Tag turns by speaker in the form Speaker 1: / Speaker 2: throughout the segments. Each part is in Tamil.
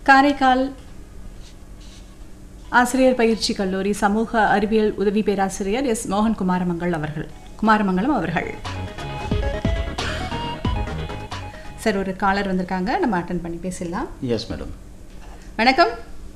Speaker 1: காரைக்கால் ஆசிரியர் பயிற்சி கல்லூரி சமூக அறிவியல் உதவி பேராசிரியர் எஸ் மோகன் குமாரமங்கல் அவர்கள் குமாரமங்கலம் அவர்கள் சார் ஒரு காலர் வந்திருக்காங்க நம்ம அட்டன் பண்ணி பேசிடலாம்
Speaker 2: எஸ் மேடம்
Speaker 1: வணக்கம்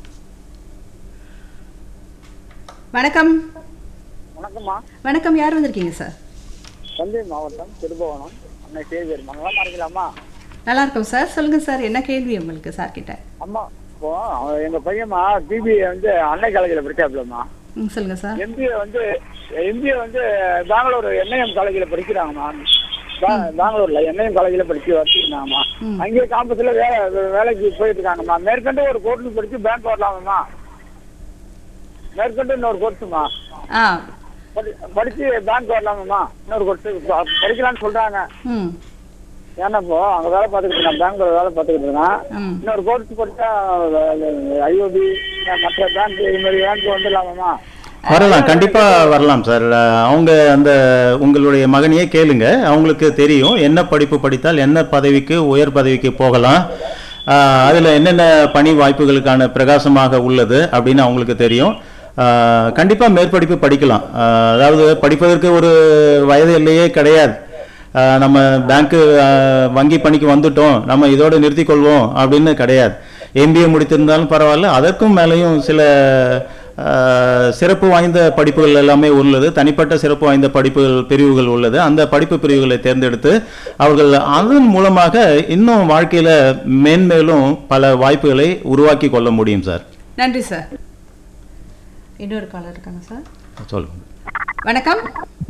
Speaker 1: வணக்கம்
Speaker 3: வணக்கம்மா
Speaker 1: வணக்கம் யார் வந்திருக்கீங்க சார்
Speaker 3: தஞ்சை மாவட்டம் திருபுவனம் அன்னை சேவியர் மங்கலம் இருக்கலாமா
Speaker 1: நல்லா இருக்கோம் சார் சொல்லுங்க சார் என்ன கேள்வி உங்களுக்கு சார் கிட்ட
Speaker 3: அம்மா இப்போ அவன் எங்க பையன்மா பிபிஏ வந்து அன்னை காலேஜில் படிச்சாப்லம்மா
Speaker 1: ம், சொல்லுங்க சார்
Speaker 3: எம்பிஏ வந்து எம்பிஏ வந்து பெங்களூர் என்ஐஎம் காலேஜில் படிக்கிறாங்கம்மா பே- பெங்களூர்ல என்ஐஎம் காலேஜில் படிச்சு வச்சுருந்தாங்கம்மா
Speaker 1: ம்.
Speaker 3: அங்கேயே காம்பஸில் வேலை வேலைக்கு போயிட்டு இருக்காங்கம்மா மேற்கொண்டு ஒரு கோர்ஸ் படிச்சு பேங்க் வரலாமாம்மா மேற்கொண்டு இன்னொரு கோர்ஸுமா
Speaker 1: ஆ
Speaker 3: படி படிச்சு பேங்க் வரலாமாம்மா இன்னொரு கோர்ஸ் படிக்கலாம்னு சொல்றாங்க
Speaker 1: ம்
Speaker 3: ஏன்னா இப்போ அங்க வேலை பார்த்துக்கிட்டு இருக்கேன் பெங்களூர் வேலை பார்த்துக்கிட்டு இருக்கேன்
Speaker 1: ம்
Speaker 3: இன்னொரு கோர்ஸ் படிச்சா ஐஓபி மற்ற பேங்க் இது மாதிரி பேங்க் வந்துடலாமாம்மா
Speaker 2: வரலாம் கண்டிப்பா வரலாம் சார் அவங்க அந்த உங்களுடைய மகனையே கேளுங்க அவங்களுக்கு தெரியும் என்ன படிப்பு படித்தால் என்ன பதவிக்கு உயர் பதவிக்கு போகலாம் ஆஹ் அதுல என்னென்ன பணி வாய்ப்புகளுக்கான பிரகாசமாக உள்ளது அப்படின்னு அவங்களுக்கு தெரியும் ஆஹ் கண்டிப்பா மேற்படிப்பு படிக்கலாம் ஆஹ் அதாவது படிப்பதற்கு ஒரு வயது எல்லையே கிடையாது ஆஹ் நம்ம பேங்க்கு வங்கி பணிக்கு வந்துட்டோம் நம்ம இதோட நிறுத்திக் கொள்வோம் அப்படின்னு கிடையாது எம்பிஏ முடித்திருந்தாலும் பரவாயில்ல அதற்கும் மேலேயும் சில ஆஹ், சிறப்பு வாய்ந்த படிப்புகள் எல்லாமே உள்ளது தனிப்பட்ட சிறப்பு வாய்ந்த படிப்புகள் பிரிவுகள் உள்ளது அந்த படிப்பு பிரிவுகளை தேர்ந்தெடுத்து அவர்கள் அதன் மூலமாக இன்னும் வாழ்க்கையில மேன்மேலும் பல வாய்ப்புகளை உருவாக்கி கொள்ள முடியும் சார்
Speaker 1: நன்றி சார் இன்னொரு காலர் இருக்காங்க சார்
Speaker 2: சொல்லுங்க
Speaker 1: வணக்கம்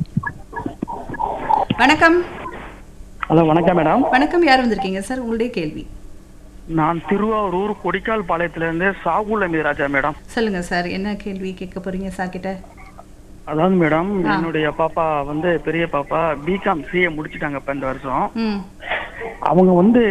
Speaker 1: வணக்கம்
Speaker 4: ஹலோ வணக்கம் மேடம்
Speaker 1: வணக்கம் யார் வந்திருக்கீங்க சார் உங்களுடைய கேள்வி
Speaker 4: நான் திருவாரூர் கொடிக்கால் பாளையத்திலிருந்து சாகுல் அமீர் ராஜா மேடம்
Speaker 1: சொல்லுங்க சார் என்ன கேள்வி கேட்க போறீங்க சார் கிட்ட
Speaker 4: அதாவது மேடம்
Speaker 1: ஆ.
Speaker 4: என்னுடைய பாப்பா வந்து பெரிய பாப்பா பிகாம் சிஏ முடிச்சிட்டாங்க இப்ப இந்த வருஷம்
Speaker 1: ம்
Speaker 4: அவங்க வந்து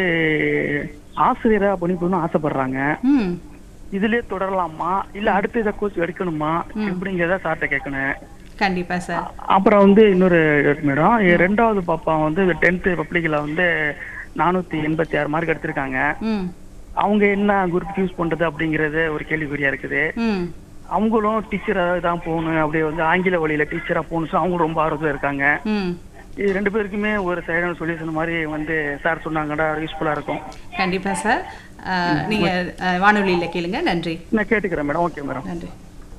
Speaker 4: ஆசிரியரா பணிபுரியணும்னு ஆசைப்படுறாங்க
Speaker 1: ம்
Speaker 4: இதுலயே தொடரலாமா இல்ல அடுத்த இதை கோர்ஸ் எடுக்கணுமா இப்படிங்கிறத சார்ட்ட கேட்கணும்
Speaker 1: கண்டிப்பா சார்
Speaker 4: அப்புறம் வந்து இன்னொரு இருக்கு மேடம் என் ரெண்டாவது பாப்பா வந்து டென்த்து பப்ளிக்ல வந்து நானூத்தி எண்பத்தி ஆறு மார்க் எடுத்திருக்காங்க
Speaker 1: ம்
Speaker 4: அவங்க என்ன குரூப் சூஸ் பண்றது அப்படிங்கறது ஒரு கேள்விக்குறியா இருக்குது
Speaker 1: ம்
Speaker 4: அவங்களும் டீச்சராக தான் போகணும் அப்படியே வந்து ஆங்கில வழியில டீச்சரா போகணும் so அவங்களும் ரொம்ப ஆர்வத்தில் இருக்காங்க
Speaker 1: ம்
Speaker 4: இது ரெண்டு பேருக்குமே ஒரு சைடான சொல்யூஷன் மாதிரி வந்து சார் சொன்னாங்கடா யூஸ்ஃபுல்லா இருக்கும்
Speaker 1: கண்டிப்பா சார் அஹ், நீங்க அஹ், வானொலியில கேளுங்க நன்றி
Speaker 4: நான் கேட்டுக்கிறேன் மேடம் ஓகே மேடம்
Speaker 1: நன்றி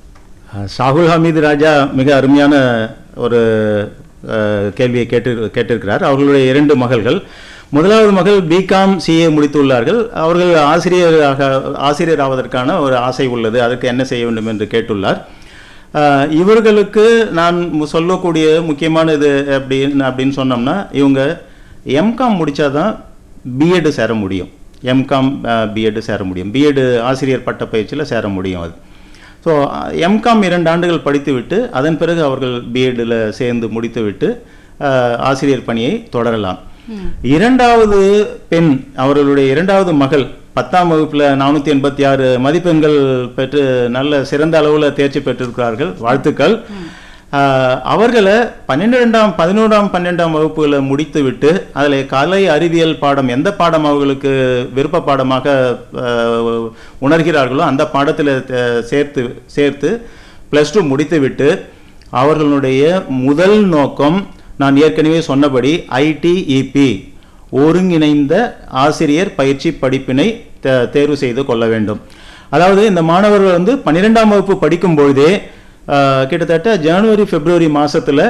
Speaker 2: சாகுல் ஹமீது ராஜா மிக அருமையான ஒரு அஹ், கேள்வியை கேட்டு கேட்டிருக்கிறார் அவர்களுடைய இரண்டு மகள்கள் முதலாவது மகள் பிகாம் சிஏ முடித்துள்ளார்கள் அவர்கள் ஆசிரியராக ஆசிரியர் ஆவதற்கான ஒரு ஆசை உள்ளது அதற்கு என்ன செய்ய வேண்டும் என்று கேட்டுள்ளார் அஹ், இவர்களுக்கு நான் மு- சொல்லக்கூடிய முக்கியமான இது அப்படின்னு அப்படின்னு சொன்னோம்னா இவங்க எம்காம் முடிச்சாதான் பிஎட் சேர முடியும் எம்காம் பிஎட் சேர முடியும் பிஎட் ஆசிரியர் பட்ட பயிற்சியில் சேர முடியும் அது ஸோ எம்காம் இரண்டு ஆண்டுகள் படித்துவிட்டு அதன் பிறகு அவர்கள் பிஎட்டில் சேர்ந்து முடித்துவிட்டு அஹ், ஆசிரியர் பணியை தொடரலாம் இரண்டாவது பெண் அவர்களுடைய இரண்டாவது மகள் பத்தாம் வகுப்பில் நானூற்றி எண்பத்தி ஆறு மதிப்பெண்கள் பெற்று நல்ல சிறந்த அளவில் தேர்ச்சி பெற்றிருக்கிறார்கள் வாழ்த்துக்கள் ஆஹ், அவர்களை பன்னிரெண்டாம் பதினோராம் பன்னெண்டாம் வகுப்புகளை முடித்துவிட்டு அதில் கலை அறிவியல் பாடம் எந்த பாடம் அவர்களுக்கு விருப்ப பாடமாக ஆஹ், உணர்கிறார்களோ அந்த பாடத்தில் சேர்த்து சேர்த்து ப்ளஸ் டூ முடித்துவிட்டு அவர்களுடைய முதல் நோக்கம் நான் ஏற்கனவே சொன்னபடி ஐடிஇபி ஒருங்கிணைந்த ஆசிரியர் பயிற்சி படிப்பினை தே- தேர்வு செய்து கொள்ள வேண்டும் அதாவது இந்த மாணவர்கள் வந்து பன்னிரெண்டாம் வகுப்பு படிக்கும் பொழுதே ஆஹ், கிட்டத்தட்ட ஜனவரி பிப்ரவரி மாசத்துல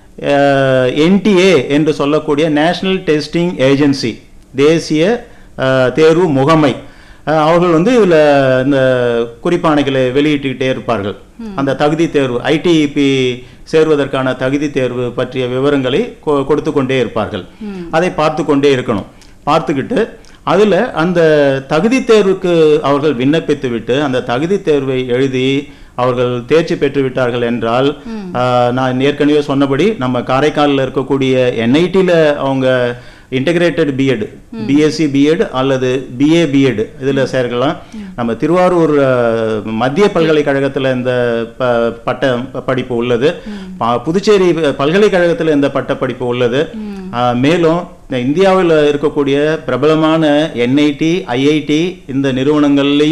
Speaker 2: என்டிஏ என்று சொல்லக்கூடிய நேஷனல் டெஸ்டிங் ஏஜென்சி தேசிய ஆஹ், தேர்வு முகமை ஆஹ், அவர்கள் வந்து இதுல இந்த குறிப்பாணைகளை வெளியிட்டுக்கிட்டே இருப்பார்கள் அந்த தகுதி தேர்வு ஐடிஇபி சேர்வதற்கான தகுதி தேர்வு பற்றிய விவரங்களை கொ- கொடுத்து கொண்டே இருப்பார்கள் அதை பார்த்து கொண்டே இருக்கணும் பார்த்துக்கிட்டு அதுல அந்த தகுதி தேர்வுக்கு அவர்கள் விண்ணப்பித்து விட்டு அந்த தகுதி தேர்வை எழுதி அவர்கள் தேர்ச்சி பெற்று விட்டார்கள் என்றால் ஆஹ், நான் ஏற்கனவே சொன்னபடி நம்ம காரைக்காலில் இருக்கக்கூடிய என்ஐடியில் அவங்க இன்டகிரேட்டட் பிஎட் பிஎஸ்சி பிஎட் அல்லது பிஏ பிஎட் இதில் சேர்க்கலாம் நம்ம திருவாரூர் அஹ், மத்திய பல்கலைக்கழகத்தில் இந்த ப- பட்ட படிப்பு உள்ளது ப- புதுச்சேரி பல்கலைக்கழகத்தில் இந்த பட்ட படிப்பு உள்ளது அஹ், மேலும் இந்தியாவில் இருக்கக்கூடிய பிரபலமான என்ஐடி ஐஐடி இந்த நிறுவனங்கள்லையும்